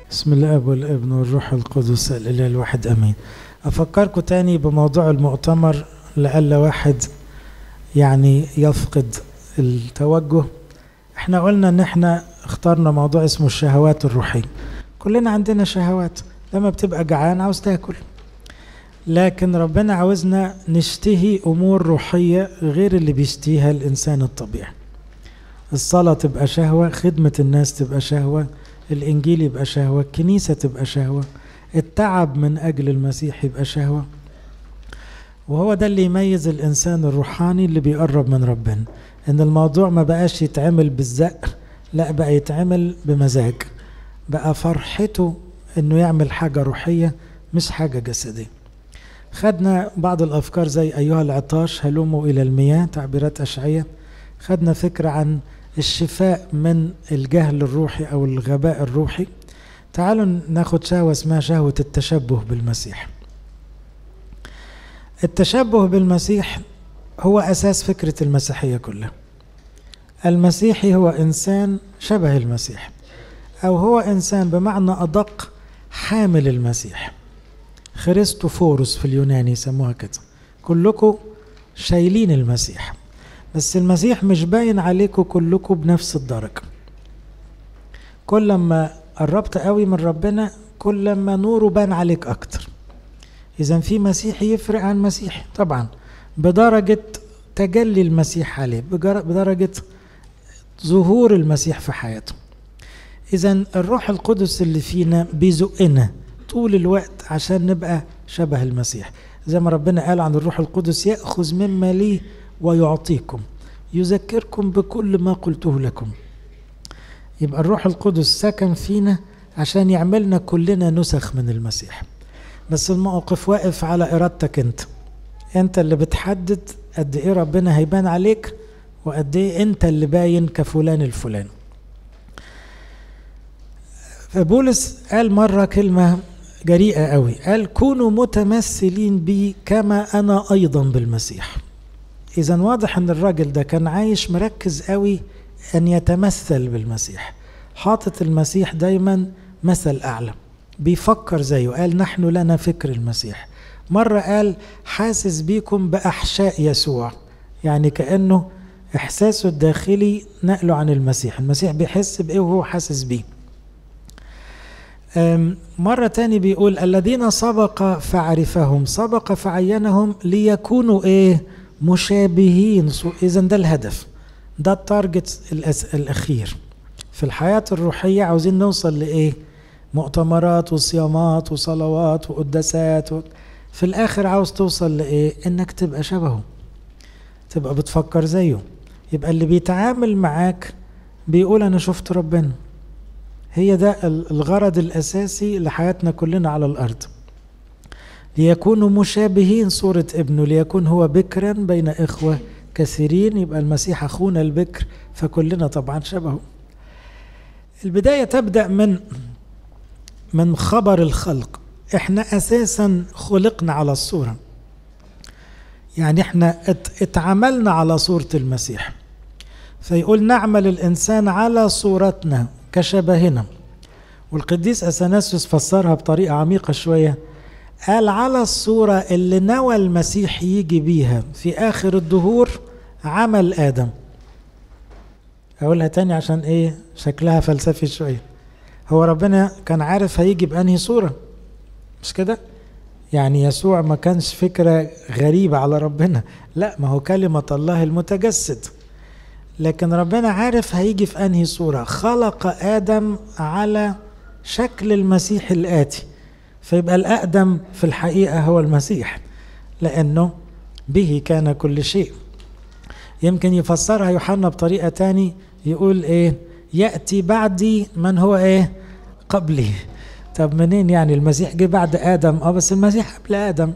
بسم الله والابن والروح القدس الاله الواحد امين افكركم تاني بموضوع المؤتمر لألا واحد يعني يفقد التوجه احنا قلنا ان احنا اخترنا موضوع اسمه الشهوات الروحية كلنا عندنا شهوات لما بتبقى جعان عاوز تاكل لكن ربنا عاوزنا نشتهي امور روحية غير اللي بيشتهيها الانسان الطبيعي الصلاة تبقى شهوة خدمة الناس تبقى شهوة الانجيل يبقى شهوة الكنيسة تبقى شهوة التعب من اجل المسيح يبقى شهوة وهو ده اللي يميز الانسان الروحاني اللي بيقرب من ربنا ان الموضوع ما بقاش يتعمل بالزق لا بقى يتعمل بمزاج بقى فرحته انه يعمل حاجة روحية مش حاجة جسدية خدنا بعض الافكار زي ايها العطاش هلوموا الى المياه تعبيرات اشعية خدنا فكرة عن الشفاء من الجهل الروحي او الغباء الروحي تعالوا ناخد شهوة اسمها شهوة التشبه بالمسيح التشبه بالمسيح هو أساس فكرة المسيحية كلها المسيحي هو إنسان شبه المسيح أو هو إنسان بمعنى أدق حامل المسيح خريستوفورس في اليوناني يسموها كده كلكم شايلين المسيح بس المسيح مش باين عليكم كلكم بنفس الدرجة كل ما قربت قوي من ربنا كل ما نوره بان عليك أكتر إذا في مسيحي يفرق عن مسيحي طبعا بدرجة تجلي المسيح عليه بدرجة ظهور المسيح في حياته إذا الروح القدس اللي فينا بيزقنا طول الوقت عشان نبقى شبه المسيح زي ما ربنا قال عن الروح القدس يأخذ مما لي ويعطيكم يذكركم بكل ما قلته لكم يبقى الروح القدس سكن فينا عشان يعملنا كلنا نسخ من المسيح بس الموقف واقف على ارادتك انت انت اللي بتحدد قد ايه ربنا هيبان عليك وقد ايه انت اللي باين كفلان الفلان فبولس قال مرة كلمة جريئة قوي قال كونوا متمثلين بي كما أنا أيضا بالمسيح إذا واضح أن الراجل ده كان عايش مركز قوي أن يتمثل بالمسيح حاطط المسيح دايما مثل أعلى بيفكر زيه قال نحن لنا فكر المسيح مرة قال حاسس بيكم بأحشاء يسوع يعني كأنه إحساسه الداخلي نقله عن المسيح المسيح بيحس بإيه وهو حاسس بيه مرة تاني بيقول الذين سبق فعرفهم سبق فعينهم ليكونوا إيه مشابهين إذا ده الهدف ده التارجت الأخير في الحياة الروحية عاوزين نوصل لإيه مؤتمرات وصيامات وصلوات وقداسات و... في الاخر عاوز توصل لايه انك تبقى شبهه تبقى بتفكر زيه يبقى اللي بيتعامل معاك بيقول انا شفت ربنا هي ده الغرض الاساسي لحياتنا كلنا على الارض ليكونوا مشابهين صورة ابنه ليكون هو بكرا بين إخوة كثيرين يبقى المسيح أخونا البكر فكلنا طبعا شبهه البداية تبدأ من من خبر الخلق احنا اساسا خلقنا على الصوره يعني احنا اتعاملنا على صوره المسيح فيقول نعمل الانسان على صورتنا كشبهنا والقديس اثناسيوس فسرها بطريقه عميقه شويه قال على الصوره اللي نوى المسيح يجي بيها في اخر الدهور عمل ادم اقولها تاني عشان ايه شكلها فلسفي شويه هو ربنا كان عارف هيجي بأنهي صورة مش كده يعني يسوع ما كانش فكرة غريبة على ربنا لا ما هو كلمة الله المتجسد لكن ربنا عارف هيجي في أنهي صورة خلق آدم على شكل المسيح الآتي فيبقى الأقدم في الحقيقة هو المسيح لأنه به كان كل شيء يمكن يفسرها يوحنا بطريقة تاني يقول إيه يأتي بعدي من هو إيه قبلي طب منين يعني المسيح جه بعد آدم اه بس المسيح قبل آدم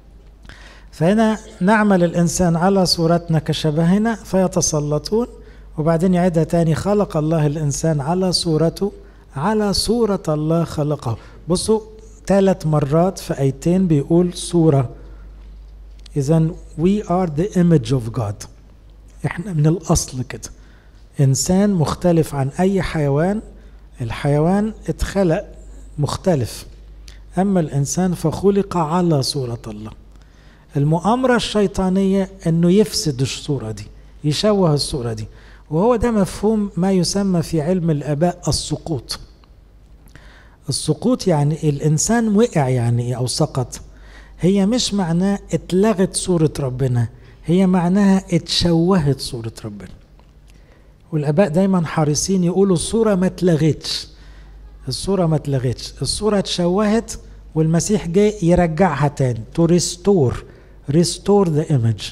فهنا نعمل الإنسان على صورتنا كشبهنا فيتسلطون وبعدين يعيدها تاني خلق الله الإنسان على صورته على صورة الله خلقه بصوا ثلاث مرات في آيتين بيقول صورة إذا we are the image of God إحنا من الأصل كده إنسان مختلف عن أي حيوان الحيوان اتخلق مختلف أما الإنسان فخلق على صورة الله المؤامرة الشيطانية أنه يفسد الصورة دي يشوه الصورة دي وهو ده مفهوم ما يسمى في علم الآباء السقوط السقوط يعني الإنسان وقع يعني أو سقط هي مش معناه اتلغت صورة ربنا هي معناها اتشوهت صورة ربنا والآباء دايما حريصين يقولوا الصورة ما اتلغتش الصورة ما اتلغتش الصورة اتشوهت والمسيح جاي يرجعها تاني to restore restore the image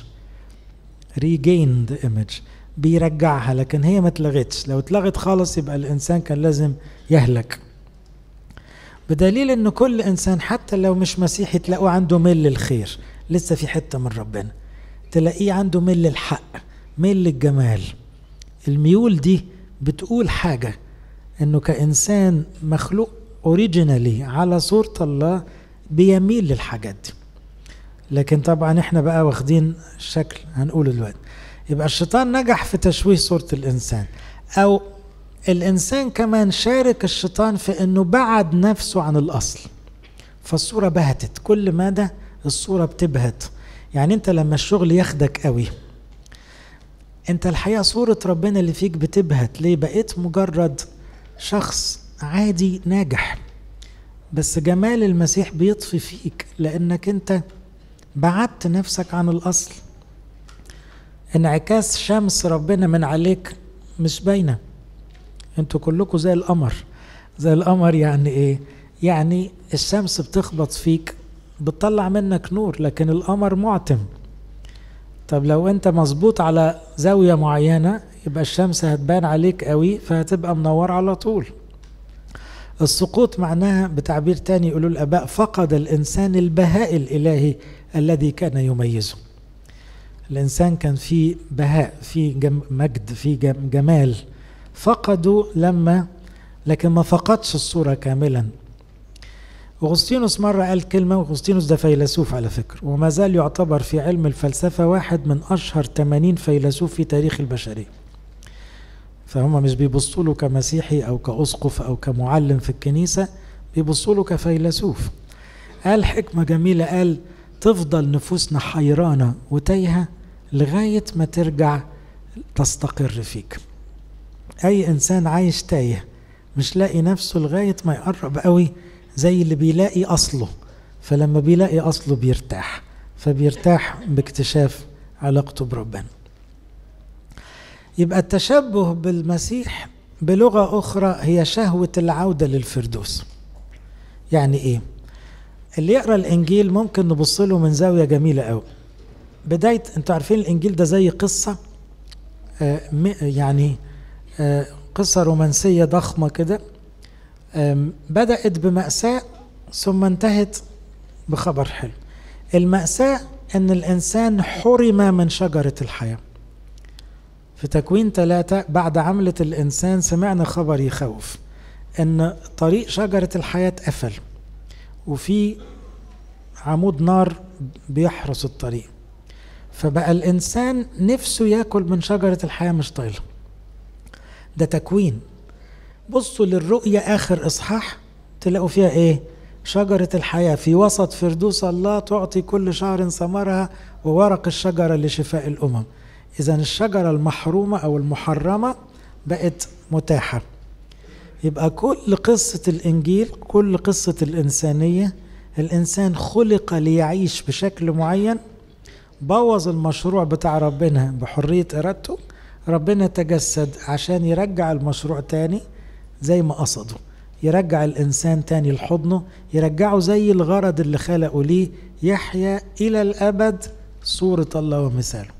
regain the image بيرجعها لكن هي ما اتلغتش لو اتلغت خالص يبقى الإنسان كان لازم يهلك بدليل ان كل انسان حتى لو مش مسيحي تلاقوه عنده ميل للخير لسه في حته من ربنا تلاقيه عنده ميل للحق ميل للجمال الميول دي بتقول حاجه انه كانسان مخلوق اوريجينالي على صوره الله بيميل للحاجات دي لكن طبعا احنا بقى واخدين الشكل هنقوله دلوقتي يبقى الشيطان نجح في تشويه صوره الانسان او الإنسان كمان شارك الشيطان في أنه بعد نفسه عن الأصل فالصورة بهتت كل مدى الصورة بتبهت يعني أنت لما الشغل ياخدك قوي أنت الحقيقة صورة ربنا اللي فيك بتبهت ليه بقيت مجرد شخص عادي ناجح بس جمال المسيح بيطفي فيك لأنك أنت بعدت نفسك عن الأصل انعكاس شمس ربنا من عليك مش باينه انتوا كلكم زي القمر زي القمر يعني ايه يعني الشمس بتخبط فيك بتطلع منك نور لكن القمر معتم طب لو انت مظبوط على زاوية معينة يبقى الشمس هتبان عليك قوي فهتبقى منور على طول السقوط معناها بتعبير تاني يقولوا الآباء فقد الإنسان البهاء الإلهي الذي كان يميزه الإنسان كان فيه بهاء فيه مجد فيه جمال فقدوا لما لكن ما فقدش الصورة كاملا أغسطينوس مرة قال كلمة وأغسطينوس ده فيلسوف على فكرة وما زال يعتبر في علم الفلسفة واحد من أشهر 80 فيلسوف في تاريخ البشرية فهم مش بيبصوا له كمسيحي أو كأسقف أو كمعلم في الكنيسة بيبصوا له كفيلسوف قال حكمة جميلة قال تفضل نفوسنا حيرانة وتايهة لغاية ما ترجع تستقر فيك اي انسان عايش تايه مش لاقي نفسه لغايه ما يقرب قوي زي اللي بيلاقي اصله فلما بيلاقي اصله بيرتاح فبيرتاح باكتشاف علاقته بربنا يبقى التشبه بالمسيح بلغه اخرى هي شهوه العوده للفردوس يعني ايه اللي يقرا الانجيل ممكن نبص له من زاويه جميله قوي بدايه انتوا عارفين الانجيل ده زي قصه آه يعني قصة رومانسية ضخمة كده بدأت بمأساة ثم انتهت بخبر حلو المأساة أن الإنسان حرم من شجرة الحياة في تكوين ثلاثة بعد عملة الإنسان سمعنا خبر يخوف أن طريق شجرة الحياة قفل وفي عمود نار بيحرس الطريق فبقى الإنسان نفسه ياكل من شجرة الحياة مش طايله ده تكوين بصوا للرؤية آخر إصحاح تلاقوا فيها إيه شجرة الحياة في وسط فردوس الله تعطي كل شهر ثمرها وورق الشجرة لشفاء الأمم إذا الشجرة المحرومة أو المحرمة بقت متاحة يبقى كل قصة الإنجيل كل قصة الإنسانية الإنسان خلق ليعيش بشكل معين بوظ المشروع بتاع ربنا بحرية إرادته ربنا تجسد عشان يرجع المشروع تاني زي ما قصده يرجع الإنسان تاني لحضنه يرجعه زي الغرض اللي خلقه ليه يحيا إلى الأبد صورة الله ومثاله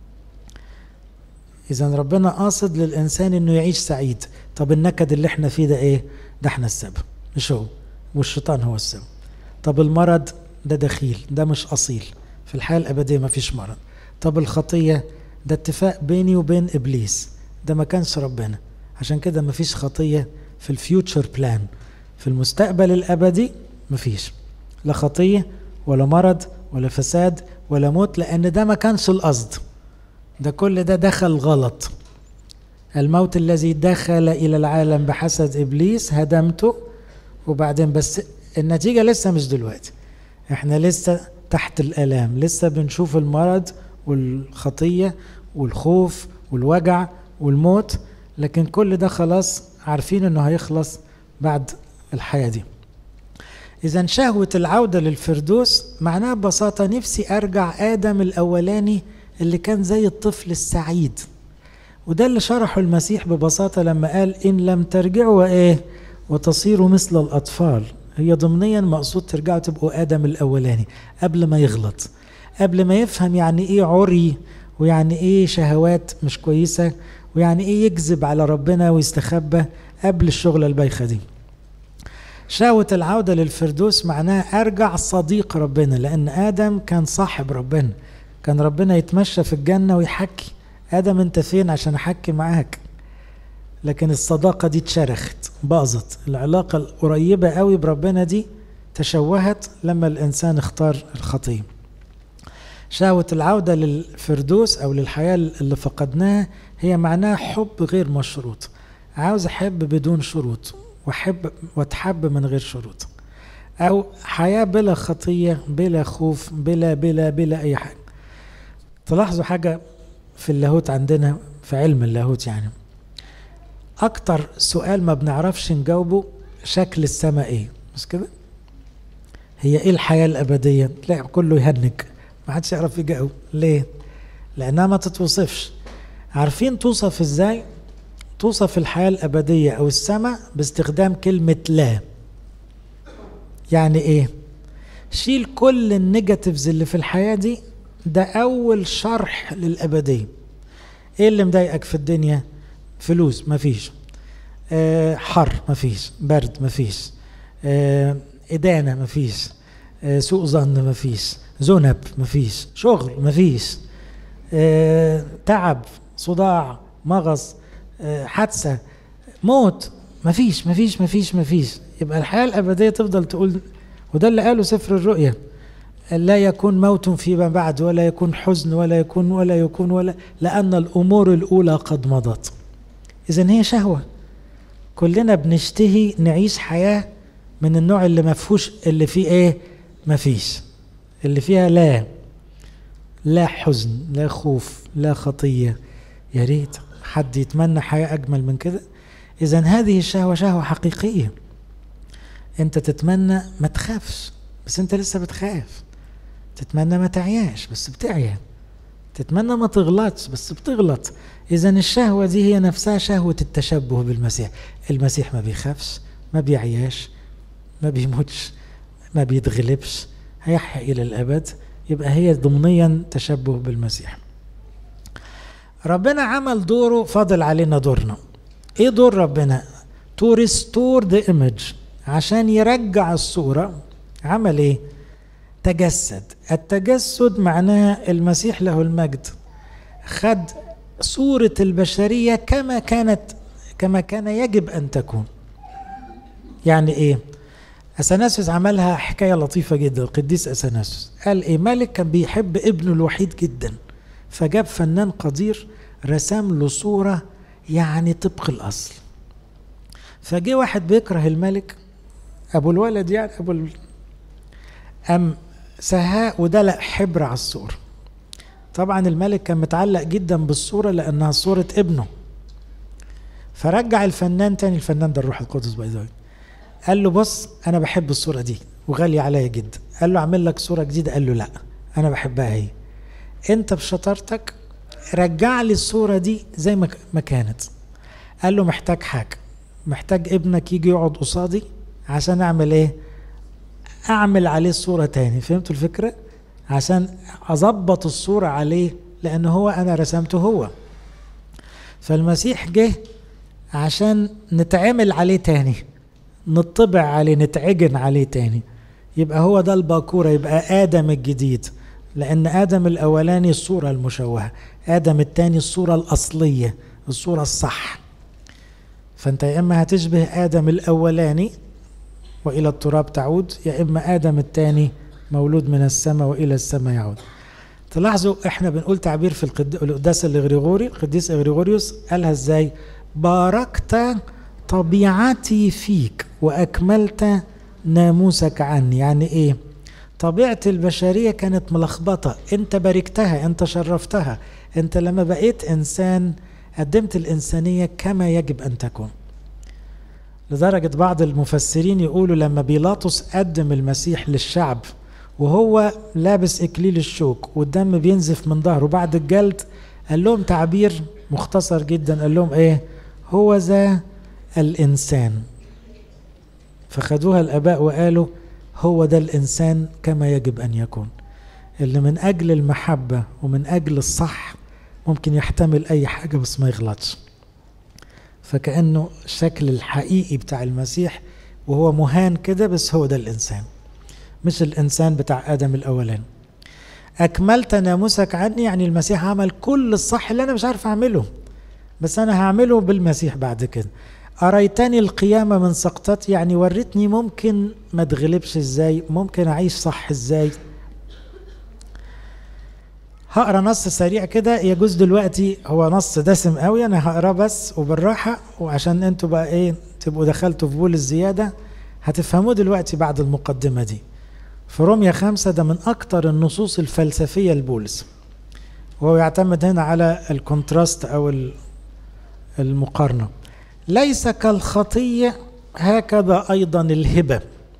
إذا ربنا قاصد للإنسان إنه يعيش سعيد طب النكد اللي احنا فيه ده إيه؟ ده احنا السبب مش هو والشيطان هو السبب طب المرض ده دخيل ده مش أصيل في الحياة الأبدية ما فيش مرض طب الخطية ده اتفاق بيني وبين إبليس ده ما كانش ربنا عشان كده ما فيش خطية في الفيوتشر بلان في المستقبل الأبدي ما فيش لا خطية ولا مرض ولا فساد ولا موت لأن ده ما كانش القصد ده كل ده دخل غلط الموت الذي دخل إلى العالم بحسد إبليس هدمته وبعدين بس النتيجة لسه مش دلوقتي احنا لسه تحت الآلام لسه بنشوف المرض والخطية والخوف والوجع والموت لكن كل ده خلاص عارفين انه هيخلص بعد الحياة دي إذا شهوة العودة للفردوس معناها ببساطة نفسي أرجع آدم الأولاني اللي كان زي الطفل السعيد وده اللي شرحه المسيح ببساطة لما قال إن لم ترجعوا وإيه وتصيروا مثل الأطفال هي ضمنيا مقصود ترجعوا تبقوا آدم الأولاني قبل ما يغلط قبل ما يفهم يعني إيه عري ويعني إيه شهوات مش كويسة ويعني إيه يكذب على ربنا ويستخبى قبل الشغلة البايخة دي شهوة العودة للفردوس معناها أرجع صديق ربنا لأن آدم كان صاحب ربنا كان ربنا يتمشى في الجنة ويحكي آدم أنت فين عشان أحكي معاك لكن الصداقة دي اتشرخت باظت العلاقة القريبة قوي بربنا دي تشوهت لما الإنسان اختار الخطية شهوة العودة للفردوس أو للحياة اللي فقدناها هي معناها حب غير مشروط عاوز أحب بدون شروط وأحب وأتحب من غير شروط أو حياة بلا خطية بلا خوف بلا بلا بلا أي حاجة تلاحظوا حاجة في اللاهوت عندنا في علم اللاهوت يعني أكتر سؤال ما بنعرفش نجاوبه شكل السماء إيه مش كده؟ هي إيه الحياة الأبدية؟ لا كله يهنج ما حدش يعرف يجاوب ليه؟ لأنها ما تتوصفش عارفين توصف إزاي؟ توصف الحياة الأبدية أو السماء باستخدام كلمة لا يعني إيه؟ شيل كل النيجاتيفز اللي في الحياة دي ده أول شرح للأبدية إيه اللي مضايقك في الدنيا؟ فلوس مفيش أه حر مفيش برد مفيش أه إدانة مفيش أه سوء ظن مفيش ذنب مفيش شغل مفيش أه تعب صداع مغص أه حادثة موت مفيش مفيش مفيش مفيش يبقى الحياة الأبدية تفضل تقول وده اللي قاله سفر الرؤيا لا يكون موت فيما بعد ولا يكون حزن ولا يكون ولا يكون ولا لأن الأمور الأولى قد مضت إذا هي شهوة كلنا بنشتهي نعيش حياة من النوع اللي ما فيهوش اللي فيه إيه؟ ما فيش اللي فيها لا لا حزن لا خوف لا خطية يا ريت حد يتمنى حياة أجمل من كده إذا هذه الشهوة شهوة حقيقية أنت تتمنى ما تخافش بس أنت لسه بتخاف تتمنى ما تعياش بس بتعيا تتمنى ما تغلطش بس بتغلط إذا الشهوة دي هي نفسها شهوة التشبه بالمسيح المسيح ما بيخافش ما بيعياش ما بيموتش ما بيتغلبش هيحيا إلى الأبد يبقى هي ضمنيا تشبه بالمسيح ربنا عمل دوره فضل علينا دورنا ايه دور ربنا تو ريستور ذا ايمج عشان يرجع الصورة عمل ايه تجسد التجسد معناه المسيح له المجد خد صورة البشرية كما كانت كما كان يجب أن تكون يعني إيه أثناسيوس عملها حكاية لطيفة جدا القديس أثناسيوس قال إيه ملك كان بيحب ابنه الوحيد جدا فجاب فنان قدير رسم له صورة يعني طبق الأصل فجه واحد بيكره الملك أبو الولد يعني أبو ال... أم سهاء ودلق حبر على الصورة طبعا الملك كان متعلق جدا بالصورة لأنها صورة ابنه فرجع الفنان تاني الفنان ده الروح القدس باي قال له بص أنا بحب الصورة دي وغالية عليا جدا قال له أعمل لك صورة جديدة قال له لا أنا بحبها هي أنت بشطارتك رجع لي الصورة دي زي ما كانت قال له محتاج حاجة محتاج ابنك يجي يقعد قصادي عشان أعمل إيه أعمل عليه الصورة تاني فهمتوا الفكرة عشان أظبط الصورة عليه لأن هو أنا رسمته هو فالمسيح جه عشان نتعامل عليه تاني نطبع عليه نتعجن عليه تاني يبقى هو ده الباكورة يبقى آدم الجديد لأن آدم الأولاني الصورة المشوهة آدم الثاني الصورة الأصلية الصورة الصح فأنت يا إما هتشبه آدم الأولاني وإلى التراب تعود يا إما آدم الثاني مولود من السماء وإلى السماء يعود تلاحظوا احنا بنقول تعبير في القداس الغريغوري القديس غريغوريوس قالها ازاي باركت طبيعتي فيك وأكملت ناموسك عني يعني إيه طبيعة البشرية كانت ملخبطة أنت باركتها أنت شرفتها أنت لما بقيت إنسان قدمت الإنسانية كما يجب أن تكون لدرجة بعض المفسرين يقولوا لما بيلاطس قدم المسيح للشعب وهو لابس إكليل الشوك والدم بينزف من ظهره بعد الجلد قال لهم تعبير مختصر جدا قال لهم ايه هو ذا الإنسان فخدوها الآباء وقالوا هو ده الإنسان كما يجب أن يكون اللي من أجل المحبة ومن أجل الصح ممكن يحتمل أي حاجة بس ما يغلطش فكأنه الشكل الحقيقي بتاع المسيح وهو مهان كده بس هو ده الإنسان مش الإنسان بتاع آدم الأولاني أكملت ناموسك عني يعني المسيح عمل كل الصح اللي أنا مش عارف أعمله بس أنا هعمله بالمسيح بعد كده أريتني القيامة من سقطتي يعني وريتني ممكن ما تغلبش إزاي ممكن أعيش صح إزاي هقرا نص سريع كده يجوز دلوقتي هو نص دسم قوي انا هقراه بس وبالراحه وعشان انتوا بقى ايه تبقوا دخلتوا في بول الزياده هتفهموه دلوقتي بعد المقدمه دي في روميا خمسة ده من أكتر النصوص الفلسفية لبولس وهو يعتمد هنا على الكونتراست أو المقارنة ليس كالخطية هكذا أيضا الهبة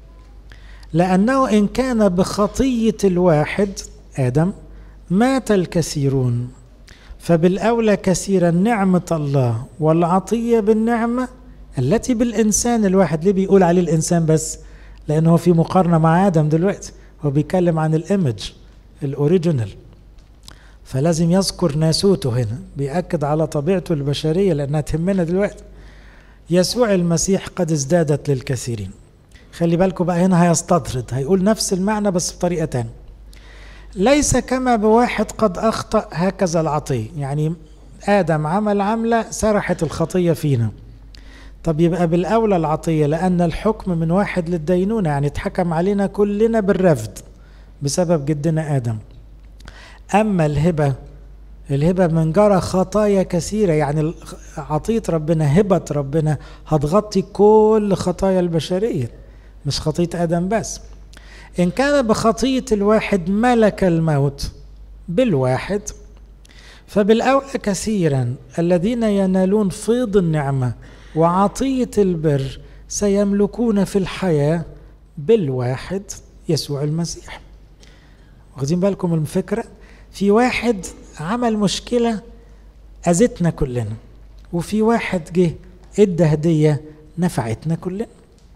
لأنه إن كان بخطية الواحد آدم مات الكثيرون فبالأولى كثيرا نعمة الله والعطية بالنعمة التي بالإنسان الواحد ليه بيقول عليه الإنسان بس لأنه في مقارنة مع آدم دلوقتي هو بيتكلم عن الإيمج الأوريجينال فلازم يذكر ناسوته هنا بيأكد على طبيعته البشرية لأنها تهمنا دلوقتي يسوع المسيح قد ازدادت للكثيرين خلي بالكم بقى هنا هيستطرد هيقول نفس المعنى بس بطريقة تانية ليس كما بواحد قد أخطأ هكذا العطية يعني آدم عمل عملة سرحت الخطية فينا طب يبقى بالأولى العطية لأن الحكم من واحد للدينونة يعني اتحكم علينا كلنا بالرفض بسبب جدنا آدم أما الهبة الهبة من جرى خطايا كثيرة يعني عطية ربنا هبة ربنا هتغطي كل خطايا البشرية مش خطية آدم بس إن كان بخطية الواحد ملك الموت بالواحد فبالأولى كثيرا الذين ينالون فيض النعمة وعطية البر سيملكون في الحياة بالواحد يسوع المسيح واخدين بالكم من الفكرة في واحد عمل مشكلة أذتنا كلنا وفي واحد جه ادى هدية نفعتنا كلنا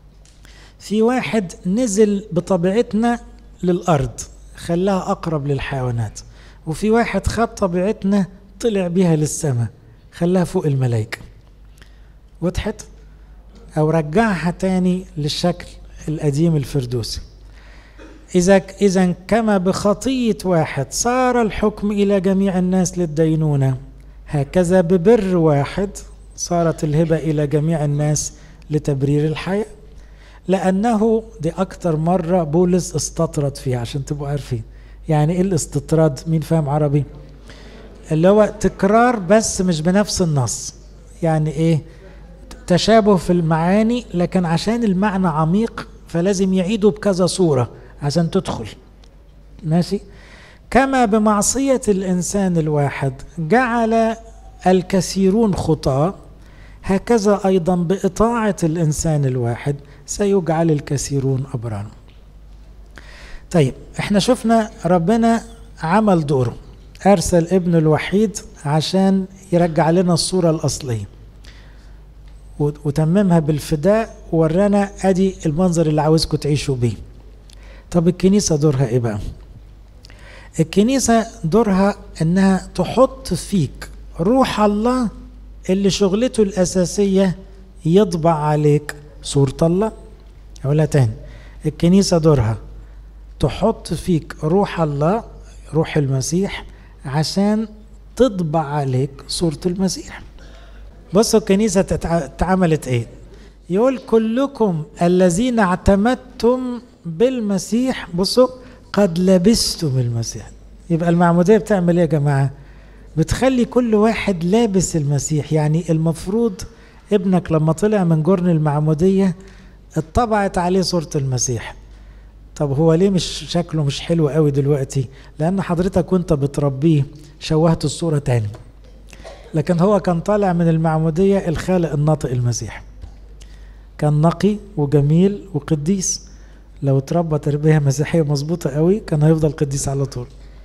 في واحد نزل بطبيعتنا للأرض خلاها أقرب للحيوانات وفي واحد خد طبيعتنا طلع بيها للسماء خلاها فوق الملائكة وضحت أو رجعها تاني للشكل القديم الفردوسي إذا إذا كما بخطية واحد صار الحكم إلى جميع الناس للدينونة هكذا ببر واحد صارت الهبة إلى جميع الناس لتبرير الحياة لأنه دي أكتر مرة بولس استطرد فيها عشان تبقوا عارفين يعني إيه الاستطراد مين فاهم عربي اللي هو تكرار بس مش بنفس النص يعني إيه تشابه في المعاني لكن عشان المعنى عميق فلازم يعيده بكذا صورة عشان تدخل ماشي كما بمعصية الإنسان الواحد جعل الكثيرون خطاة هكذا أيضا بإطاعة الإنسان الواحد سيجعل الكثيرون أبرار طيب احنا شفنا ربنا عمل دوره أرسل ابنه الوحيد عشان يرجع لنا الصورة الأصلية وتممها بالفداء ورانا ادي المنظر اللي عاوزكم تعيشوا بيه طب الكنيسة دورها ايه بقى الكنيسة دورها انها تحط فيك روح الله اللي شغلته الأساسية يطبع عليك صورة الله أقولها تاني الكنيسة دورها تحط فيك روح الله روح المسيح عشان تطبع عليك صورة المسيح بصوا الكنيسة اتعملت ايه يقول كلكم الذين اعتمدتم بالمسيح بصوا قد لبستم المسيح يبقى المعمودية بتعمل ايه يا جماعة بتخلي كل واحد لابس المسيح يعني المفروض ابنك لما طلع من جرن المعمودية اتطبعت عليه صورة المسيح طب هو ليه مش شكله مش حلو قوي دلوقتي لان حضرتك وانت بتربيه شوهت الصورة تاني لكن هو كان طالع من المعمودية الخالق الناطق المسيح كان نقي وجميل وقديس لو اتربى تربية مسيحية مظبوطة قوي كان هيفضل قديس على طول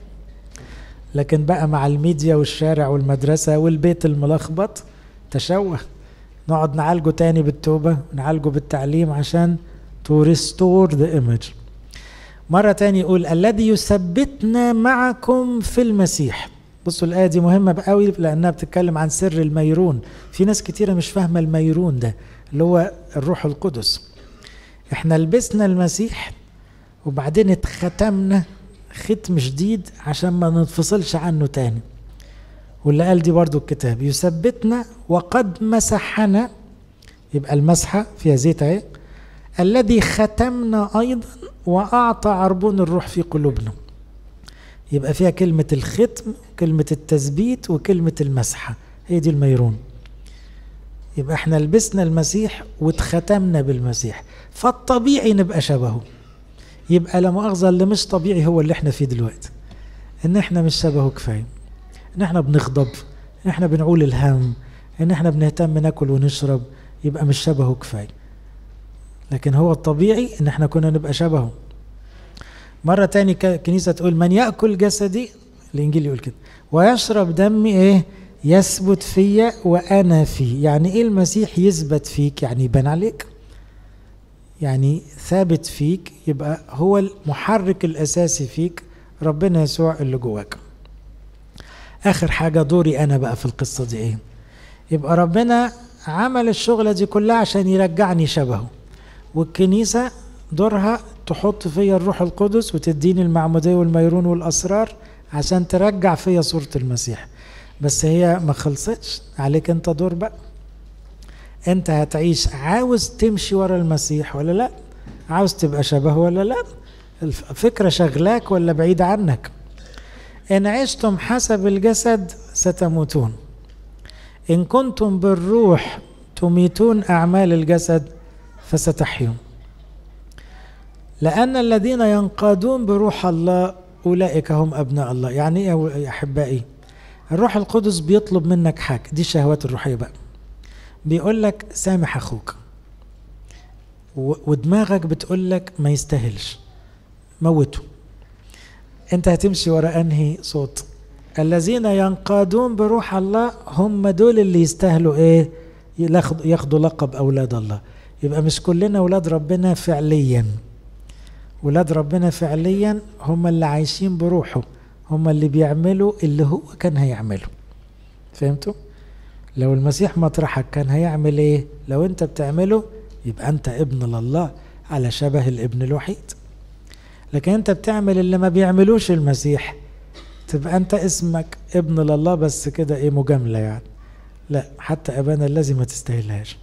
لكن بقى مع الميديا والشارع والمدرسة والبيت الملخبط تشوه نقعد نعالجه تاني بالتوبة ونعالجه بالتعليم عشان to restore the image مرة تاني يقول الذي يثبتنا معكم في المسيح بصوا الآية دي مهمة قوي لأنها بتتكلم عن سر الميرون في ناس كتيرة مش فاهمة الميرون ده اللي هو الروح القدس احنا لبسنا المسيح وبعدين اتختمنا ختم شديد عشان ما ننفصلش عنه تاني واللي قال دي برضو الكتاب يثبتنا وقد مسحنا يبقى المسحة فيها زيت اهي الذي ختمنا أيضا وأعطى عربون الروح في قلوبنا يبقى فيها كلمة الختم كلمة التثبيت وكلمة المسحة هي دي الميرون يبقى احنا لبسنا المسيح واتختمنا بالمسيح فالطبيعي نبقى شبهه يبقى لا مؤاخذة اللي مش طبيعي هو اللي احنا فيه دلوقتي ان احنا مش شبهه كفاية ان احنا بنغضب ان احنا بنعول الهم ان احنا بنهتم ناكل ونشرب يبقى مش شبهه كفاية لكن هو الطبيعي ان احنا كنا نبقى شبهه مرة تاني كنيسة تقول من يأكل جسدي الإنجيل يقول كده ويشرب دمي إيه يثبت فيا وأنا فيه يعني إيه المسيح يثبت فيك يعني يبان عليك يعني ثابت فيك يبقى هو المحرك الأساسي فيك ربنا يسوع اللي جواك آخر حاجة دوري أنا بقى في القصة دي إيه يبقى ربنا عمل الشغلة دي كلها عشان يرجعني شبهه والكنيسة دورها تحط فيا الروح القدس وتديني المعمودية والميرون والأسرار عشان ترجع فيا صورة المسيح بس هي ما خلصتش عليك انت دور بقى انت هتعيش عاوز تمشي ورا المسيح ولا لا عاوز تبقى شبهه ولا لا الفكرة شغلاك ولا بعيد عنك إن عشتم حسب الجسد ستموتون إن كنتم بالروح تميتون أعمال الجسد فستحيون لأن الذين ينقادون بروح الله أولئك هم أبناء الله يعني إيه يا أحبائي الروح القدس بيطلب منك حاجة دي الشهوات الروحية بقى بيقول لك سامح أخوك ودماغك بتقول لك ما يستاهلش موته انت هتمشي ورا انهي صوت الذين ينقادون بروح الله هم دول اللي يستاهلوا ايه ياخدوا لقب اولاد الله يبقى مش كلنا اولاد ربنا فعليا ولاد ربنا فعليا هم اللي عايشين بروحه هم اللي بيعملوا اللي هو كان هيعمله فهمتوا لو المسيح مطرحك كان هيعمل ايه لو انت بتعمله يبقى انت ابن لله على شبه الابن الوحيد لكن انت بتعمل اللي ما بيعملوش المسيح تبقى انت اسمك ابن لله بس كده ايه مجامله يعني لا حتى ابانا الذي ما تستاهلهاش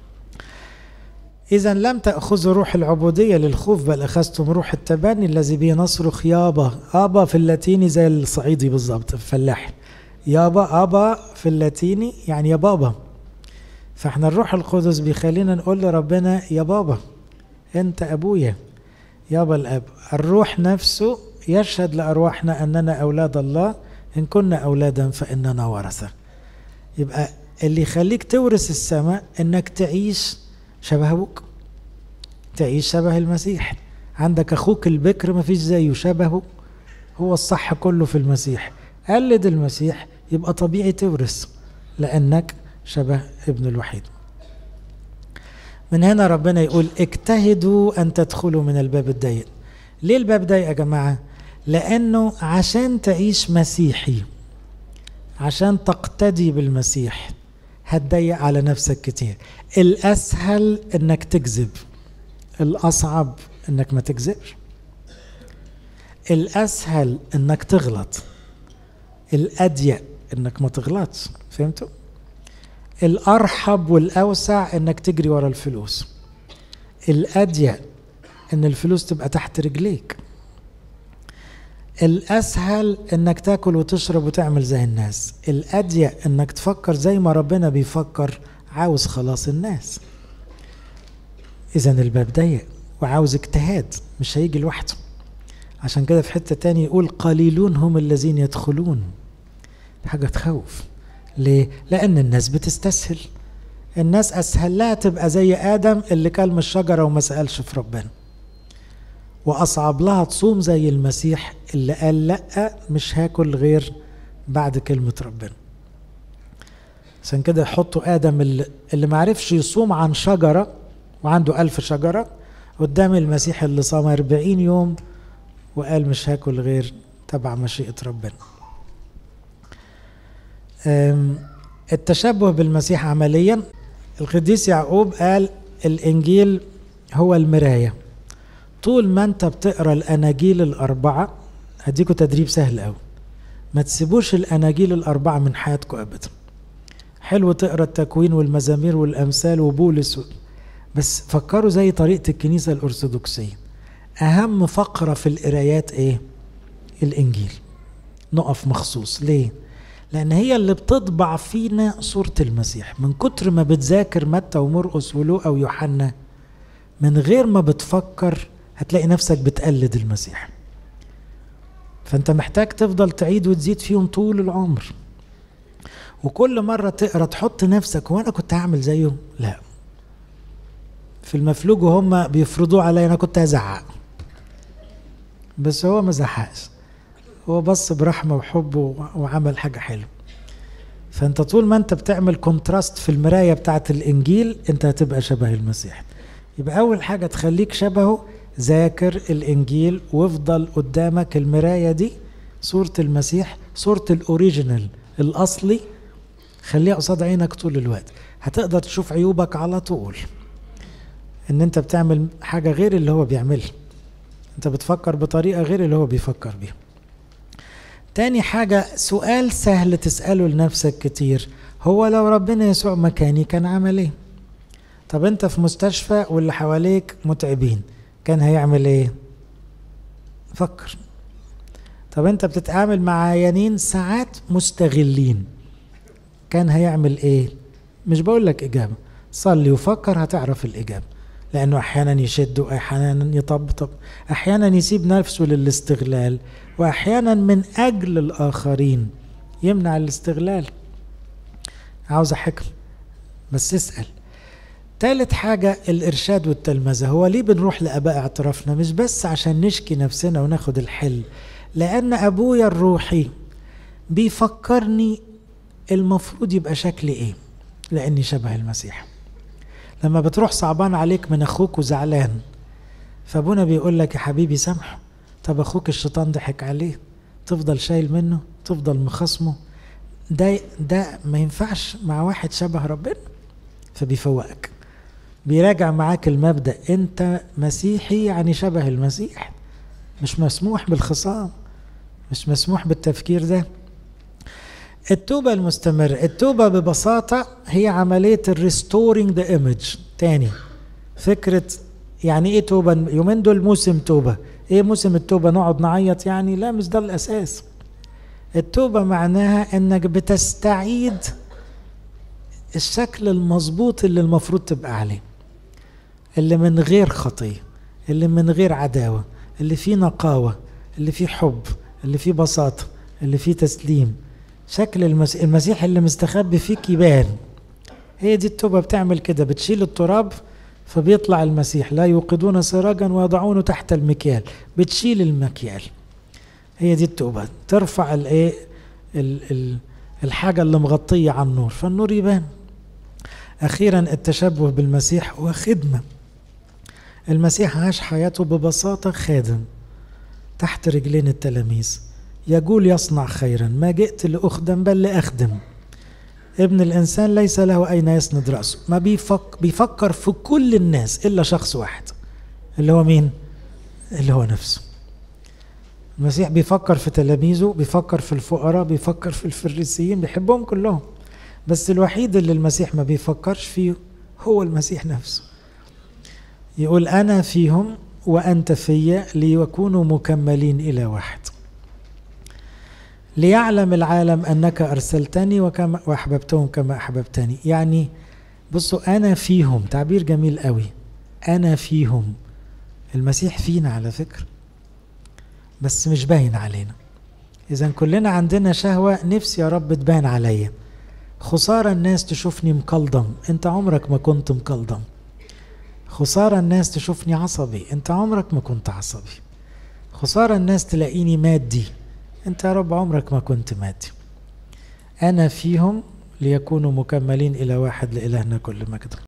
إذا لم تأخذوا روح العبودية للخوف بل أخذتم روح التبني الذي به نصرخ يابا أبا في اللاتيني زي الصعيدي بالظبط الفلاح يابا أبا في اللاتيني يعني يا بابا فاحنا الروح القدس بيخلينا نقول لربنا يا بابا أنت أبويا يابا الأب الروح نفسه يشهد لأرواحنا أننا أولاد الله إن كنا أولادا فإننا ورثة يبقى اللي يخليك تورث السماء إنك تعيش شبه ابوك تعيش شبه المسيح عندك اخوك البكر ما فيش زيه شبهه هو الصح كله في المسيح قلد المسيح يبقى طبيعي تورث لانك شبه ابن الوحيد من هنا ربنا يقول اجتهدوا ان تدخلوا من الباب الضيق ليه الباب ضيق يا جماعه لانه عشان تعيش مسيحي عشان تقتدي بالمسيح هتضيق على نفسك كتير الاسهل انك تكذب الاصعب انك ما تكذبش الاسهل انك تغلط الاضيق انك ما تغلطش فهمتوا الارحب والاوسع انك تجري ورا الفلوس الاضيق ان الفلوس تبقى تحت رجليك الاسهل انك تاكل وتشرب وتعمل زي الناس الاضيق انك تفكر زي ما ربنا بيفكر عاوز خلاص الناس إذا الباب ضيق وعاوز اجتهاد مش هيجي لوحده عشان كده في حتة تاني يقول قليلون هم الذين يدخلون حاجة تخوف ليه؟ لأن الناس بتستسهل الناس أسهل لها تبقى زي آدم اللي كل من الشجرة وما سألش في ربنا وأصعب لها تصوم زي المسيح اللي قال لأ مش هاكل غير بعد كلمة ربنا عشان كده يحطوا آدم اللي, اللي معرفش يصوم عن شجرة وعنده ألف شجرة قدام المسيح اللي صام أربعين يوم وقال مش هاكل غير تبع مشيئة ربنا التشبه بالمسيح عمليا القديس يعقوب قال الإنجيل هو المراية طول ما انت بتقرا الاناجيل الاربعه هديكوا تدريب سهل قوي ما تسيبوش الاناجيل الاربعه من حياتكم ابدا حلو تقرا التكوين والمزامير والامثال وبولس و... بس فكروا زي طريقه الكنيسه الارثوذكسيه اهم فقره في القرايات ايه الانجيل نقف مخصوص ليه لان هي اللي بتطبع فينا صوره المسيح من كتر ما بتذاكر متى ومرقس ولوقا ويوحنا من غير ما بتفكر هتلاقي نفسك بتقلد المسيح فانت محتاج تفضل تعيد وتزيد فيهم طول العمر وكل مرة تقرا تحط نفسك هو انا كنت هعمل زيه لا في المفلوج وهم بيفرضوه عليا انا كنت هزعق بس هو ما زعقش هو بص برحمة وحب وعمل حاجة حلوة فانت طول ما انت بتعمل كونتراست في المراية بتاعت الانجيل انت هتبقى شبه المسيح يبقى اول حاجة تخليك شبهه ذاكر الانجيل وافضل قدامك المرايه دي صوره المسيح صوره الاوريجينال الاصلي خليها قصاد عينك طول الوقت هتقدر تشوف عيوبك على طول ان انت بتعمل حاجه غير اللي هو بيعملها انت بتفكر بطريقه غير اللي هو بيفكر بيها تاني حاجة سؤال سهل تسأله لنفسك كتير هو لو ربنا يسوع مكاني كان عمل ايه طب انت في مستشفى واللي حواليك متعبين كان هيعمل ايه فكر طب انت بتتعامل مع عيانين ساعات مستغلين كان هيعمل ايه مش بقول لك اجابه صلي وفكر هتعرف الاجابه لانه احيانا يشد واحيانا يطبطب احيانا يسيب نفسه للاستغلال واحيانا من اجل الاخرين يمنع الاستغلال عاوز حكم بس اسال تالت حاجة الإرشاد والتلمذة هو ليه بنروح لآباء اعترافنا مش بس عشان نشكي نفسنا وناخد الحل لأن أبويا الروحي بيفكرني المفروض يبقى شكلي إيه لأني شبه المسيح لما بتروح صعبان عليك من أخوك وزعلان فأبونا بيقول لك يا حبيبي سامحه طب أخوك الشيطان ضحك عليه تفضل شايل منه تفضل مخصمه ده ده ما ينفعش مع واحد شبه ربنا فبيفوقك بيراجع معاك المبدا انت مسيحي يعني شبه المسيح مش مسموح بالخصام مش مسموح بالتفكير ده التوبة المستمرة التوبة ببساطة هي عملية الريستورينج ذا ايمج تاني فكرة يعني ايه توبة يومين دول موسم توبة ايه موسم التوبة نقعد نعيط يعني لا مش ده الاساس التوبة معناها انك بتستعيد الشكل المظبوط اللي المفروض تبقى عليه اللي من غير خطية اللي من غير عداوة اللي فيه نقاوة اللي فيه حب اللي فيه بساطة اللي فيه تسليم شكل المسيح, المسيح اللي مستخبي فيك يبان هي دي التوبة بتعمل كده بتشيل التراب فبيطلع المسيح لا يوقدون سراجا ويضعونه تحت المكيال بتشيل المكيال هي دي التوبة ترفع الايه الحاجة اللي مغطية على النور فالنور يبان أخيرا التشبه بالمسيح هو خدمة المسيح عاش حياته ببساطة خادم تحت رجلين التلاميذ يقول يصنع خيرا ما جئت لأخدم بل لأخدم ابن الإنسان ليس له أين يسند رأسه ما بيفك بيفكر في كل الناس إلا شخص واحد اللي هو مين اللي هو نفسه المسيح بيفكر في تلاميذه بيفكر في الفقراء بيفكر في الفريسيين بيحبهم كلهم بس الوحيد اللي المسيح ما بيفكرش فيه هو المسيح نفسه يقول أنا فيهم وأنت في ليكونوا مكملين إلى واحد ليعلم العالم أنك أرسلتني وكما وأحببتهم كما أحببتني يعني بصوا أنا فيهم تعبير جميل قوي أنا فيهم المسيح فينا على فكرة بس مش باين علينا إذا كلنا عندنا شهوة نفسي يا رب تبان عليا خسارة الناس تشوفني مكلضم أنت عمرك ما كنت مكلضم خسارة الناس تشوفني عصبي أنت عمرك ما كنت عصبي خسارة الناس تلاقيني مادي أنت يا رب عمرك ما كنت مادي أنا فيهم ليكونوا مكملين إلى واحد لإلهنا كل مجد